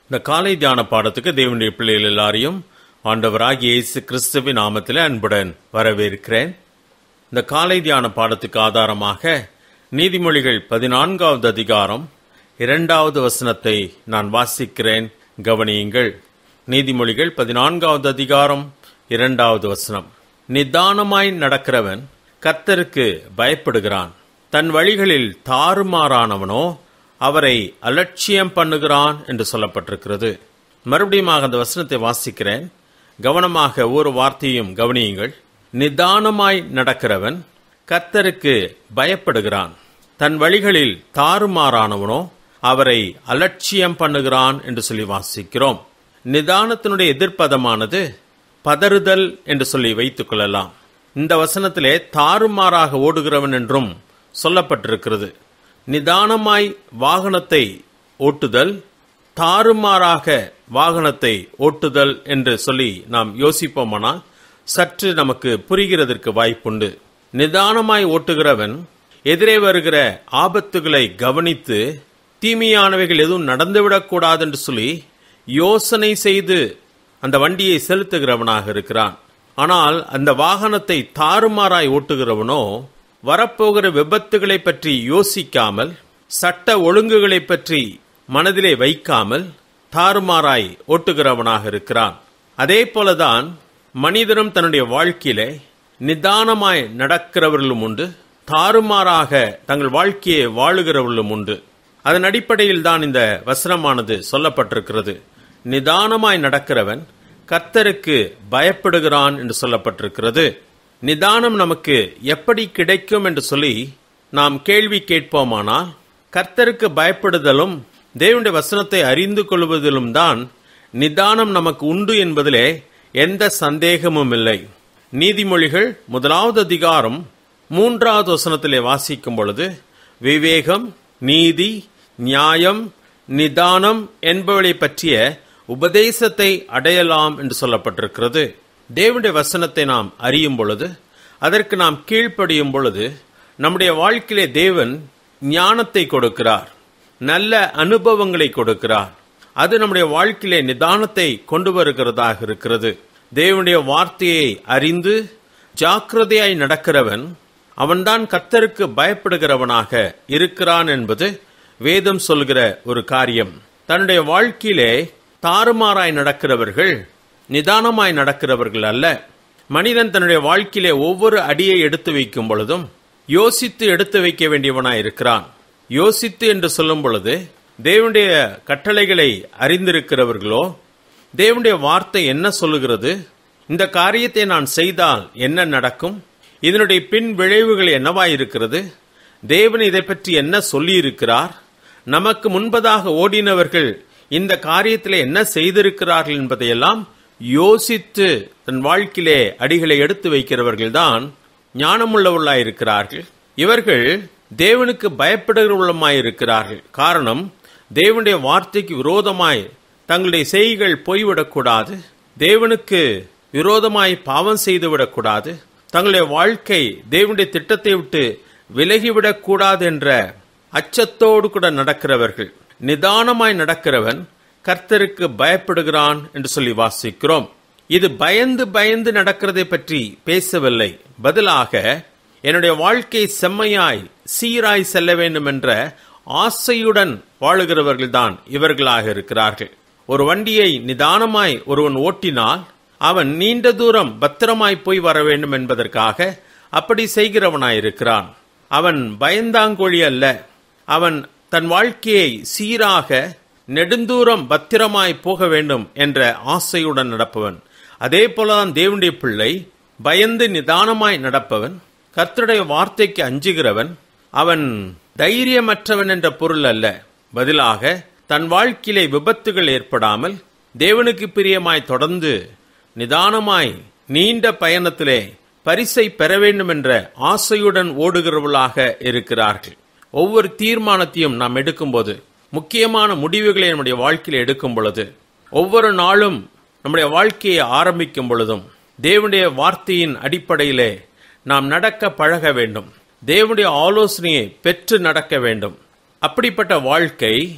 இந்த காலை தியான பாடத்துக்கு தேவனுடைய பிள்ளைகள் எல்லாரையும் ஆண்டவராகிய இயேசு கிறிஸ்துவின் நாமத்தில் அன்புடன் வரவேற்கிறேன் இந்த காலை தியான பாடத்துக்கு ஆதாரமாக நீதிமொழிகள் பதினான்காவது அதிகாரம் இரண்டாவது வசனத்தை நான் வாசிக்கிறேன் கவனியுங்கள் நீதிமொழிகள் பதினான்காவது அதிகாரம் இரண்டாவது வசனம் நிதானமாய் நடக்கிறவன் கர்த்தருக்கு பயப்படுகிறான் தன் வழிகளில் தாறுமாறானவனோ அவரை அலட்சியம் பண்ணுகிறான் என்று சொல்லப்பட்டிருக்கிறது மறுபடியும் அந்த வசனத்தை வாசிக்கிறேன் கவனமாக ஒரு வார்த்தையும் கவனியுங்கள் நிதானமாய் நடக்கிறவன் கர்த்தருக்கு பயப்படுகிறான் தன் வழிகளில் தாறுமாறானவனோ அவரை அலட்சியம் பண்ணுகிறான் என்று சொல்லி வாசிக்கிறோம் நிதானத்தினுடைய எதிர்ப்பதமானது பதறுதல் என்று சொல்லி வைத்துக் கொள்ளலாம் இந்த வசனத்திலே தாறுமாறாக ஓடுகிறவன் என்றும் சொல்லப்பட்டிருக்கிறது நிதானமாய் வாகனத்தை ஓட்டுதல் தாறுமாறாக வாகனத்தை ஓட்டுதல் என்று சொல்லி நாம் யோசிப்போமானால் சற்று நமக்கு புரிகிறதற்கு வாய்ப்புண்டு நிதானமாய் ஓட்டுகிறவன் எதிரே வருகிற ஆபத்துகளை கவனித்து தீமையானவைகள் எதுவும் நடந்துவிடக்கூடாது என்று சொல்லி யோசனை செய்து அந்த வண்டியை செலுத்துகிறவனாக இருக்கிறான் ஆனால் அந்த வாகனத்தை தாறுமாறாய் ஓட்டுகிறவனோ வரப்போகிற விபத்துகளை பற்றி யோசிக்காமல் சட்ட ஒழுங்குகளை பற்றி மனதிலே வைக்காமல் தாறுமாறாய் ஓட்டுகிறவனாக இருக்கிறான் அதே போலதான் மனிதனும் தன்னுடைய வாழ்க்கையிலே நிதானமாய் நடக்கிறவர்களும் உண்டு தாறுமாறாக தங்கள் வாழ்க்கையை வாழுகிறவர்களும் உண்டு அதன் அடிப்படையில் தான் இந்த வசனமானது சொல்லப்பட்டிருக்கிறது நிதானமாய் நடக்கிறவன் கர்த்தருக்கு பயப்படுகிறான் என்று சொல்லப்பட்டிருக்கிறது நிதானம் நமக்கு எப்படி கிடைக்கும் என்று சொல்லி நாம் கேள்வி கேட்போமானால் கர்த்தருக்கு பயப்படுதலும் தேவனுடைய வசனத்தை அறிந்து கொள்வதிலும் தான் நிதானம் நமக்கு உண்டு என்பதிலே எந்த சந்தேகமும் இல்லை நீதிமொழிகள் முதலாவது அதிகாரம் மூன்றாவது வசனத்திலே வாசிக்கும் பொழுது விவேகம் நீதி நியாயம் நிதானம் என்பவளை பற்றிய உபதேசத்தை அடையலாம் என்று சொல்லப்பட்டிருக்கிறது தேவனுடைய வசனத்தை நாம் அறியும் பொழுது அதற்கு நாம் கீழ்ப்படியும் பொழுது நம்முடைய வாழ்க்கையிலே தேவன் ஞானத்தை கொடுக்கிறார் நல்ல அனுபவங்களை கொடுக்கிறார் அது நம்முடைய வாழ்க்கையிலே நிதானத்தை கொண்டு வருகிறதாக இருக்கிறது தேவனுடைய வார்த்தையை அறிந்து ஜாக்கிரதையாய் நடக்கிறவன் அவன்தான் கத்தருக்கு பயப்படுகிறவனாக இருக்கிறான் என்பது வேதம் சொல்கிற ஒரு காரியம் தன்னுடைய வாழ்க்கையிலே தாறுமாறாய் நடக்கிறவர்கள் நிதானமாய் நடக்கிறவர்கள் அல்ல மனிதன் தன்னுடைய வாழ்க்கையிலே ஒவ்வொரு அடியை எடுத்து வைக்கும் பொழுதும் யோசித்து எடுத்து வைக்க வேண்டியவனாய் இருக்கிறான் யோசித்து என்று சொல்லும் பொழுது தேவனுடைய கட்டளைகளை அறிந்திருக்கிறவர்களோ தேவனுடைய வார்த்தை என்ன சொல்லுகிறது இந்த காரியத்தை நான் செய்தால் என்ன நடக்கும் இதனுடைய பின் விளைவுகள் என்னவாயிருக்கிறது தேவன் இதை பற்றி என்ன சொல்லியிருக்கிறார் நமக்கு முன்பதாக ஓடினவர்கள் இந்த காரியத்தில் என்ன செய்திருக்கிறார்கள் என்பதையெல்லாம் யோசித்து தன் வாழ்க்கையிலே அடிகளை எடுத்து வைக்கிறவர்கள்தான் ஞானமுள்ளவர்களாயிருக்கிறார்கள் இவர்கள் தேவனுக்கு பயப்படுகிறவர்களுமாயிருக்கிறார்கள் காரணம் தேவனுடைய வார்த்தைக்கு விரோதமாய் தங்களுடைய செய்கள் போய்விடக்கூடாது தேவனுக்கு விரோதமாய் பாவம் செய்துவிடக்கூடாது தங்களுடைய வாழ்க்கை தேவனுடைய திட்டத்தை விட்டு விலகிவிடக்கூடாது என்ற அச்சத்தோடு கூட நடக்கிறவர்கள் நிதானமாய் நடக்கிறவன் கர்த்தருக்கு பயப்படுகிறான் என்று சொல்லி வாசிக்கிறோம் இது பயந்து பயந்து நடக்கிறதை பற்றி பேசவில்லை பதிலாக என்னுடைய வாழ்க்கை செம்மையாய் சீராய் செல்ல வேண்டும் என்ற ஆசையுடன் வாழுகிறவர்கள்தான் இவர்களாக இருக்கிறார்கள் ஒரு வண்டியை நிதானமாய் ஒருவன் ஓட்டினால் அவன் நீண்ட தூரம் பத்திரமாய் போய் வர வேண்டும் என்பதற்காக அப்படி செய்கிறவனாயிருக்கிறான் அவன் பயந்தாங்கோழி அல்ல அவன் தன் வாழ்க்கையை சீராக நெடுந்தூரம் பத்திரமாய் போக வேண்டும் என்ற ஆசையுடன் நடப்பவன் அதே போலதான் தேவனுடைய பிள்ளை பயந்து நிதானமாய் நடப்பவன் கர்த்தருடைய வார்த்தைக்கு அஞ்சுகிறவன் அவன் தைரியமற்றவன் என்ற பொருள் அல்ல பதிலாக தன் வாழ்க்கையிலே விபத்துகள் ஏற்படாமல் தேவனுக்கு பிரியமாய் தொடர்ந்து நிதானமாய் நீண்ட பயணத்திலே பரிசை பெற வேண்டும் என்ற ஆசையுடன் ஓடுகிறவர்களாக இருக்கிறார்கள் ஒவ்வொரு தீர்மானத்தையும் நாம் எடுக்கும்போது முக்கியமான முடிவுகளை நம்முடைய வாழ்க்கையில் எடுக்கும் பொழுது ஒவ்வொரு நாளும் நம்முடைய வாழ்க்கையை ஆரம்பிக்கும் பொழுதும் தேவனுடைய வார்த்தையின் அடிப்படையிலே நாம் நடக்க பழக வேண்டும் தேவனுடைய ஆலோசனையை பெற்று நடக்க வேண்டும் அப்படிப்பட்ட வாழ்க்கை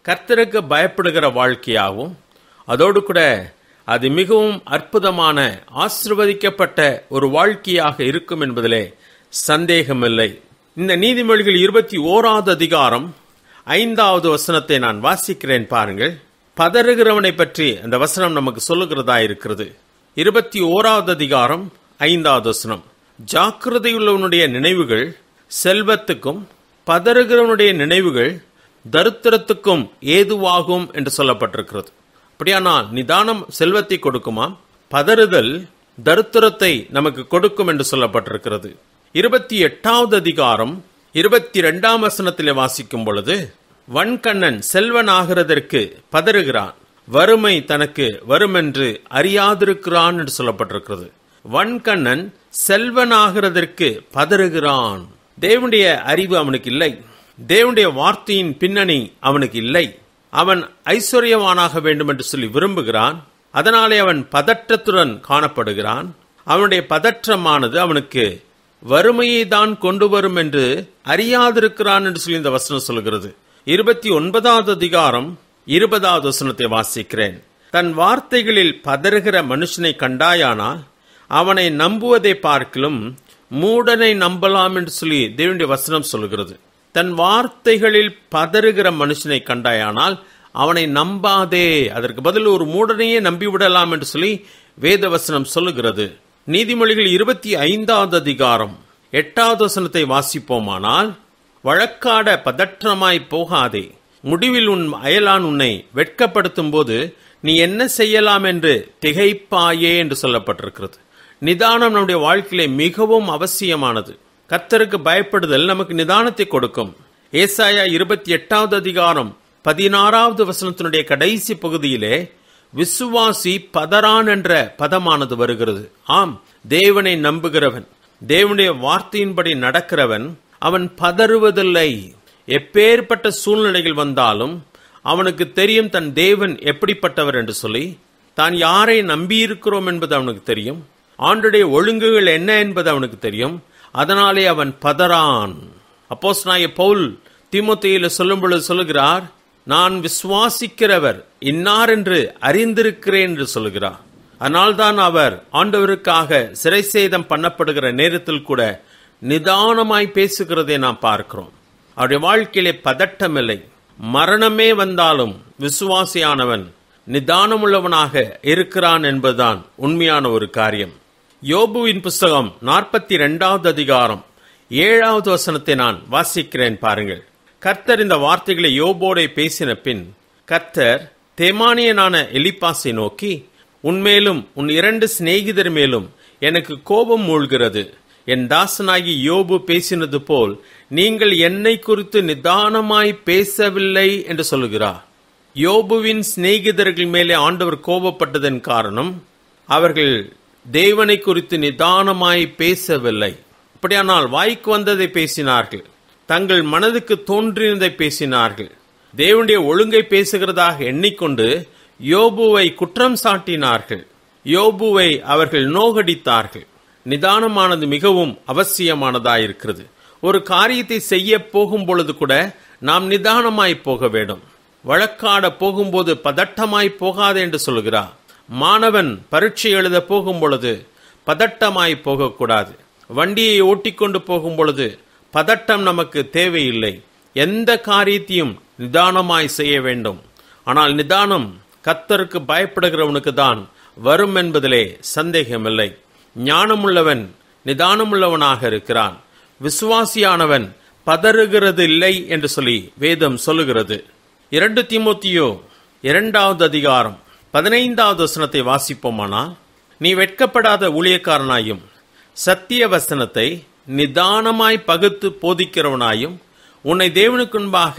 கர்த்தருக்கு பயப்படுகிற வாழ்க்கையாகவும் அதோடு கூட அது மிகவும் அற்புதமான ஆசிர்வதிக்கப்பட்ட ஒரு வாழ்க்கையாக இருக்கும் என்பதிலே சந்தேகமில்லை இந்த நீதிமொழிகள் இருபத்தி ஓராவது அதிகாரம் ஐந்தாவது வசனத்தை நான் வாசிக்கிறேன் பாருங்கள் பதறுகிறவனை பற்றி அந்த வசனம் நமக்கு சொல்லுகிறதா இருக்கிறது இருபத்தி ஓராவது அதிகாரம் ஐந்தாவது வசனம் ஜாக்கிரதையுள்ளவனுடைய நினைவுகள் செல்வத்துக்கும் பதறுகிறவனுடைய நினைவுகள் தரித்திரத்துக்கும் ஏதுவாகும் என்று சொல்லப்பட்டிருக்கிறது அப்படியானால் நிதானம் செல்வத்தை கொடுக்குமா பதறுதல் தரித்திரத்தை நமக்கு கொடுக்கும் என்று சொல்லப்பட்டிருக்கிறது இருபத்தி எட்டாவது அதிகாரம் இருபத்தி ரெண்டாம் வசனத்திலே வாசிக்கும் பொழுது வன்கண்ணன் செல்வன் ஆகிறதற்கு பதறுகிறான் வறுமை தனக்கு வருமென்று அறியாதிருக்கிறான் என்று சொல்லப்பட்டிருக்கிறது வன்கண்ணன் செல்வனாகிறதற்கு பதறுகிறான் தேவனுடைய அறிவு அவனுக்கு இல்லை தேவனுடைய வார்த்தையின் பின்னணி அவனுக்கு இல்லை அவன் ஐஸ்வர்யவானாக வேண்டும் என்று சொல்லி விரும்புகிறான் அதனாலே அவன் பதற்றத்துடன் காணப்படுகிறான் அவனுடைய பதற்றமானது அவனுக்கு வறுமையை தான் கொண்டு வரும் என்று அறியாதிருக்கிறான் என்று சொல்லி இந்த வசனம் சொல்கிறது இருபத்தி ஒன்பதாவது அதிகாரம் இருபதாவது வசனத்தை வாசிக்கிறேன் தன் வார்த்தைகளில் பதறுகிற மனுஷனை கண்டாயானால் அவனை நம்புவதை பார்க்கிலும் மூடனை நம்பலாம் என்று சொல்லி தேவனுடைய வசனம் சொல்கிறது தன் வார்த்தைகளில் பதறுகிற மனுஷனை கண்டாயானால் அவனை நம்பாதே அதற்கு பதில் ஒரு மூடனையே நம்பிவிடலாம் என்று சொல்லி வேத வசனம் சொல்லுகிறது நீதிமொழிகள் இருபத்தி ஐந்தாவது அதிகாரம் எட்டாவது வசனத்தை வாசிப்போமானால் வழக்காட பதற்றமாய் போகாதே முடிவில் உன் அயலான் உன்னை வெட்கப்படுத்தும் போது நீ என்ன செய்யலாம் என்று திகைப்பாயே என்று சொல்லப்பட்டிருக்கிறது நிதானம் நம்முடைய வாழ்க்கையிலே மிகவும் அவசியமானது கத்தருக்கு பயப்படுதல் நமக்கு நிதானத்தை கொடுக்கும் ஏசாயா இருபத்தி எட்டாவது அதிகாரம் பதினாறாவது வசனத்தினுடைய கடைசி பகுதியிலே விசுவாசி பதறான் என்ற பதமானது வருகிறது ஆம் தேவனை நம்புகிறவன் தேவனுடைய வார்த்தையின்படி நடக்கிறவன் அவன் பதறுவதில்லை எப்பேற்பட்ட சூழ்நிலைகள் வந்தாலும் அவனுக்கு தெரியும் தன் தேவன் எப்படிப்பட்டவர் என்று சொல்லி தான் யாரை நம்பியிருக்கிறோம் என்பது அவனுக்கு தெரியும் ஆண்டுடைய ஒழுங்குகள் என்ன என்பது அவனுக்கு தெரியும் அதனாலே அவன் பதறான் அப்போஸ் நாய பவுல் திமுத்தையில சொல்லும் பொழுது சொல்லுகிறார் நான் விசுவாசிக்கிறவர் இன்னார் என்று அறிந்திருக்கிறேன் என்று சொல்லுகிறார் அதனால்தான் அவர் ஆண்டவருக்காக சிறை சேதம் பண்ணப்படுகிற நேரத்தில் கூட நிதானமாய் பேசுகிறதை நாம் பார்க்கிறோம் அவருடைய வாழ்க்கையிலே பதட்டமில்லை மரணமே வந்தாலும் விசுவாசியானவன் நிதானமுள்ளவனாக இருக்கிறான் என்பதுதான் உண்மையான ஒரு காரியம் யோபுவின் புஸ்தகம் நாற்பத்தி ரெண்டாவது அதிகாரம் ஏழாவது வசனத்தை நான் வாசிக்கிறேன் பாருங்கள் கர்த்தர் இந்த வார்த்தைகளை யோபோடே பேசின பின் கர்த்தர் தேமானியனான எலிப்பாசை நோக்கி உன்மேலும் உன் இரண்டு சிநேகிதர் மேலும் எனக்கு கோபம் மூழ்கிறது என் தாசனாகி யோபு பேசினது போல் நீங்கள் என்னை குறித்து நிதானமாய் பேசவில்லை என்று சொல்லுகிறார் யோபுவின் சிநேகிதர்கள் மேலே ஆண்டவர் கோபப்பட்டதன் காரணம் அவர்கள் தேவனை குறித்து நிதானமாய் பேசவில்லை அப்படியானால் வாய்க்கு வந்ததை பேசினார்கள் தங்கள் மனதுக்கு தோன்றினதை பேசினார்கள் தேவனுடைய ஒழுங்கை பேசுகிறதாக எண்ணிக்கொண்டு யோபுவை குற்றம் சாட்டினார்கள் யோபுவை அவர்கள் நோகடித்தார்கள் நிதானமானது மிகவும் அவசியமானதாயிருக்கிறது ஒரு காரியத்தை செய்ய போகும் பொழுது கூட நாம் நிதானமாய் போக வேண்டும் வழக்காட போகும்போது பதட்டமாய் போகாதே என்று சொல்கிறார் மாணவன் பரீட்சை எழுத போகும் பொழுது பதட்டமாய் போகக்கூடாது வண்டியை ஓட்டிக்கொண்டு போகும் பொழுது பதட்டம் நமக்கு தேவையில்லை எந்த காரியத்தையும் நிதானமாய் செய்ய வேண்டும் ஆனால் நிதானம் கத்தருக்கு பயப்படுகிறவனுக்கு தான் வரும் என்பதிலே சந்தேகமில்லை ஞானமுள்ளவன் நிதானமுள்ளவனாக இருக்கிறான் விசுவாசியானவன் பதறுகிறது இல்லை என்று சொல்லி வேதம் சொல்லுகிறது இரண்டு திமுத்தியோ இரண்டாவது அதிகாரம் பதினைந்தாவது வசனத்தை வாசிப்போமானால் நீ வெட்கப்படாத ஊழியக்காரனாயும் சத்திய வசனத்தை நிதானமாய் பகுத்து போதிக்கிறவனாயும் உன்னை தேவனுக்கு முன்பாக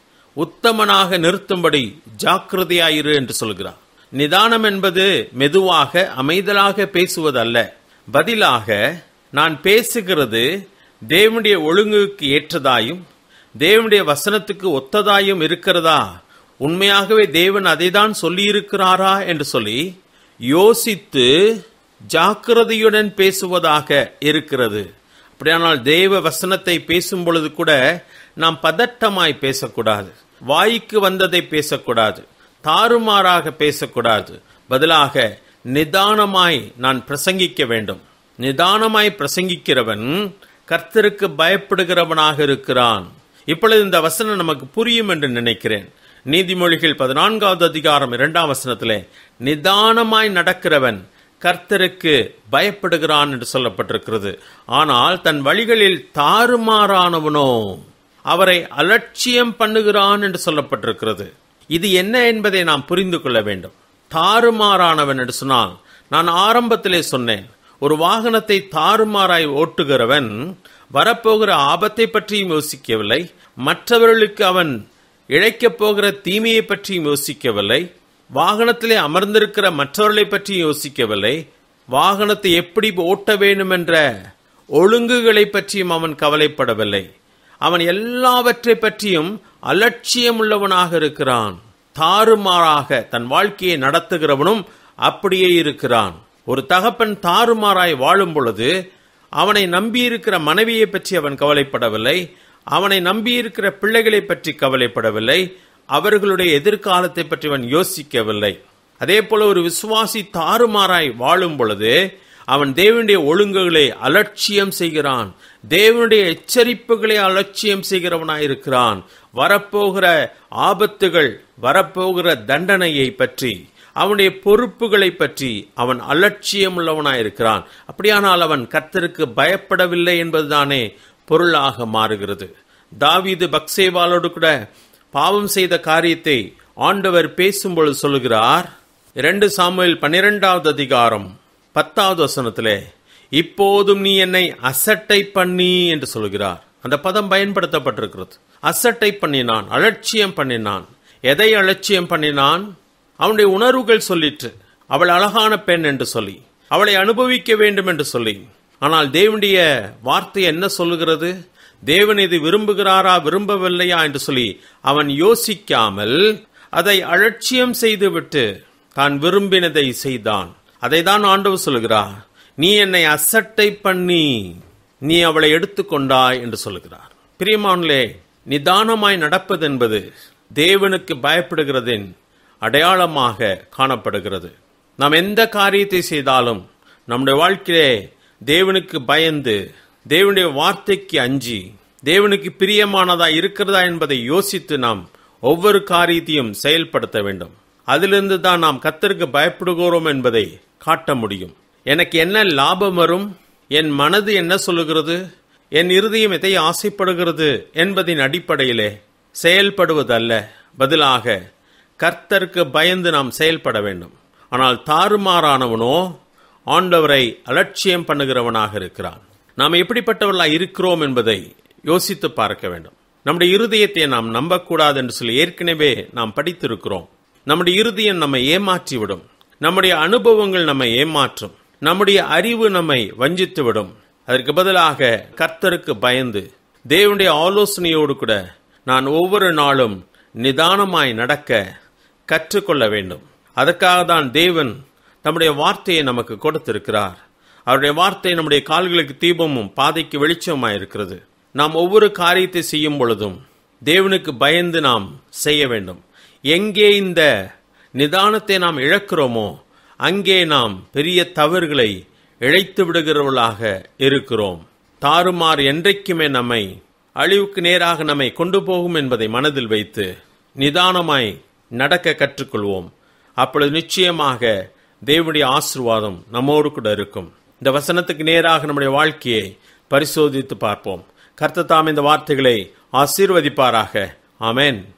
உத்தமனாக நிறுத்தும்படி ஜாக்கிரதையாயிரு என்று சொல்கிறார் நிதானம் என்பது மெதுவாக அமைதலாக பேசுவதல்ல பதிலாக நான் பேசுகிறது தேவனுடைய ஒழுங்குக்கு ஏற்றதாயும் தேவனுடைய வசனத்துக்கு ஒத்ததாயும் இருக்கிறதா உண்மையாகவே தேவன் அதைதான் சொல்லியிருக்கிறாரா என்று சொல்லி யோசித்து ஜாக்கிரதையுடன் பேசுவதாக இருக்கிறது அப்படியானால் தேவ வசனத்தை பேசும் பொழுது கூட நாம் பதட்டமாய் பேசக்கூடாது வாய்க்கு வந்ததை பேசக்கூடாது தாறுமாறாக பேசக்கூடாது பதிலாக நிதானமாய் நான் பிரசங்கிக்க வேண்டும் நிதானமாய் பிரசங்கிக்கிறவன் கர்த்தருக்கு பயப்படுகிறவனாக இருக்கிறான் இப்பொழுது இந்த வசனம் நமக்கு புரியும் என்று நினைக்கிறேன் நீதிமொழிகள் பதினான்காவது அதிகாரம் இரண்டாம் வசனத்திலே நிதானமாய் நடக்கிறவன் கர்த்தருக்கு பயப்படுகிறான் என்று சொல்லப்பட்டிருக்கிறது ஆனால் தன் வழிகளில் தாறுமாறானவனோ அவரை அலட்சியம் பண்ணுகிறான் என்று சொல்லப்பட்டிருக்கிறது இது என்ன என்பதை நாம் புரிந்து கொள்ள வேண்டும் தாறுமாறானவன் என்று சொன்னால் நான் ஆரம்பத்திலே சொன்னேன் ஒரு வாகனத்தை தாறுமாறாய் ஓட்டுகிறவன் வரப்போகிற ஆபத்தை பற்றியும் யோசிக்கவில்லை மற்றவர்களுக்கு அவன் இழைக்கப் போகிற தீமையை பற்றியும் யோசிக்கவில்லை வாகனத்திலே அமர்ந்திருக்கிற மற்றவர்களை பற்றி யோசிக்கவில்லை வாகனத்தை எப்படி ஓட்ட வேண்டும் என்ற ஒழுங்குகளை பற்றியும் அவன் கவலைப்படவில்லை அவன் எல்லாவற்றை பற்றியும் அலட்சியம் உள்ளவனாக இருக்கிறான் தாறுமாறாக தன் வாழ்க்கையை நடத்துகிறவனும் அப்படியே இருக்கிறான் ஒரு தகப்பன் தாறுமாறாய் வாழும் பொழுது அவனை நம்பியிருக்கிற மனைவியை பற்றி அவன் கவலைப்படவில்லை அவனை நம்பியிருக்கிற பிள்ளைகளை பற்றி கவலைப்படவில்லை அவர்களுடைய எதிர்காலத்தை பற்றி அவன் யோசிக்கவில்லை அதே போல ஒரு விசுவாசி தாறுமாறாய் வாழும் பொழுது அவன் தேவனுடைய ஒழுங்குகளை அலட்சியம் செய்கிறான் தேவனுடைய எச்சரிப்புகளை அலட்சியம் செய்கிறவனாய் இருக்கிறான் வரப்போகிற ஆபத்துகள் வரப்போகிற தண்டனையை பற்றி அவனுடைய பொறுப்புகளை பற்றி அவன் அலட்சியம் உள்ளவனாய் இருக்கிறான் அப்படியானால் அவன் கர்த்தருக்கு பயப்படவில்லை என்பதுதானே பொருளாக மாறுகிறது தாவீது பக்சேவாலோடு கூட பாவம் செய்த காரியத்தை ஆண்டவர் பேசும்பொழுது சொல்லுகிறார் இரண்டு சாமுவேல் பன்னிரெண்டாவது அதிகாரம் பத்தாவது வசனத்திலே இப்போதும் நீ என்னை அசட்டை பண்ணி என்று சொல்கிறார் அந்த பதம் பயன்படுத்தப்பட்டிருக்கிறது அசட்டை பண்ணினான் அலட்சியம் பண்ணினான் எதை அலட்சியம் பண்ணினான் அவனுடைய உணர்வுகள் சொல்லிற்று அவள் அழகான பெண் என்று சொல்லி அவளை அனுபவிக்க வேண்டும் என்று சொல்லி ஆனால் தேவனுடைய வார்த்தை என்ன சொல்லுகிறது தேவன் இது விரும்புகிறாரா விரும்பவில்லையா என்று சொல்லி அவன் யோசிக்காமல் அதை அலட்சியம் செய்துவிட்டு தான் விரும்பினதை செய்தான் அதை தான் ஆண்டவர் சொல்லுகிறார் நீ என்னை அசட்டை பண்ணி நீ அவளை எடுத்துக்கொண்டாய் என்று சொல்லுகிறார் பிரியமானே நிதானமாய் நடப்பது என்பது தேவனுக்கு பயப்படுகிறதின் அடையாளமாக காணப்படுகிறது நாம் எந்த காரியத்தை செய்தாலும் நம்முடைய வாழ்க்கையிலே தேவனுக்கு பயந்து தேவனுடைய வார்த்தைக்கு அஞ்சி தேவனுக்கு பிரியமானதா இருக்கிறதா என்பதை யோசித்து நாம் ஒவ்வொரு காரியத்தையும் செயல்படுத்த வேண்டும் அதிலிருந்து தான் நாம் கத்தருக்கு பயப்படுகிறோம் என்பதை காட்ட முடியும் எனக்கு என்ன லாபம் வரும் என் மனது என்ன சொல்லுகிறது என் இருதயம் எதை ஆசைப்படுகிறது என்பதின் அடிப்படையிலே செயல்படுவதல்ல பதிலாக கர்த்தருக்கு பயந்து நாம் செயல்பட வேண்டும் ஆனால் தாறுமாறானவனோ ஆண்டவரை அலட்சியம் பண்ணுகிறவனாக இருக்கிறான் நாம் எப்படிப்பட்டவர்களாக இருக்கிறோம் என்பதை யோசித்து பார்க்க வேண்டும் நம்முடைய இருதயத்தை நாம் நம்பக்கூடாது என்று சொல்லி ஏற்கனவே நாம் படித்திருக்கிறோம் நம்முடைய இருதயம் நம்மை ஏமாற்றிவிடும் நம்முடைய அனுபவங்கள் நம்மை ஏமாற்றும் நம்முடைய அறிவு நம்மை வஞ்சித்துவிடும் அதற்கு பதிலாக கர்த்தருக்கு பயந்து தேவனுடைய ஆலோசனையோடு கூட நான் ஒவ்வொரு நாளும் நிதானமாய் நடக்க கற்றுக்கொள்ள வேண்டும் அதற்காக தான் தேவன் நம்முடைய வார்த்தையை நமக்கு கொடுத்திருக்கிறார் அவருடைய வார்த்தை நம்முடைய கால்களுக்கு தீபமும் பாதைக்கு வெளிச்சமாய் இருக்கிறது நாம் ஒவ்வொரு காரியத்தை செய்யும் பொழுதும் தேவனுக்கு பயந்து நாம் செய்ய வேண்டும் எங்கே இந்த நிதானத்தை நாம் இழக்கிறோமோ அங்கே நாம் பெரிய தவறுகளை இழைத்து விடுகிறவர்களாக இருக்கிறோம் தாறுமாறு என்றைக்குமே நம்மை அழிவுக்கு நேராக நம்மை கொண்டு போகும் என்பதை மனதில் வைத்து நிதானமாய் நடக்க கற்றுக்கொள்வோம் அப்பொழுது நிச்சயமாக தேவனுடைய ஆசிர்வாதம் நம்மோடு கூட இருக்கும் இந்த வசனத்துக்கு நேராக நம்முடைய வாழ்க்கையை பரிசோதித்து பார்ப்போம் கர்த்தத்தாம் இந்த வார்த்தைகளை ஆசீர்வதிப்பாராக ஆமென்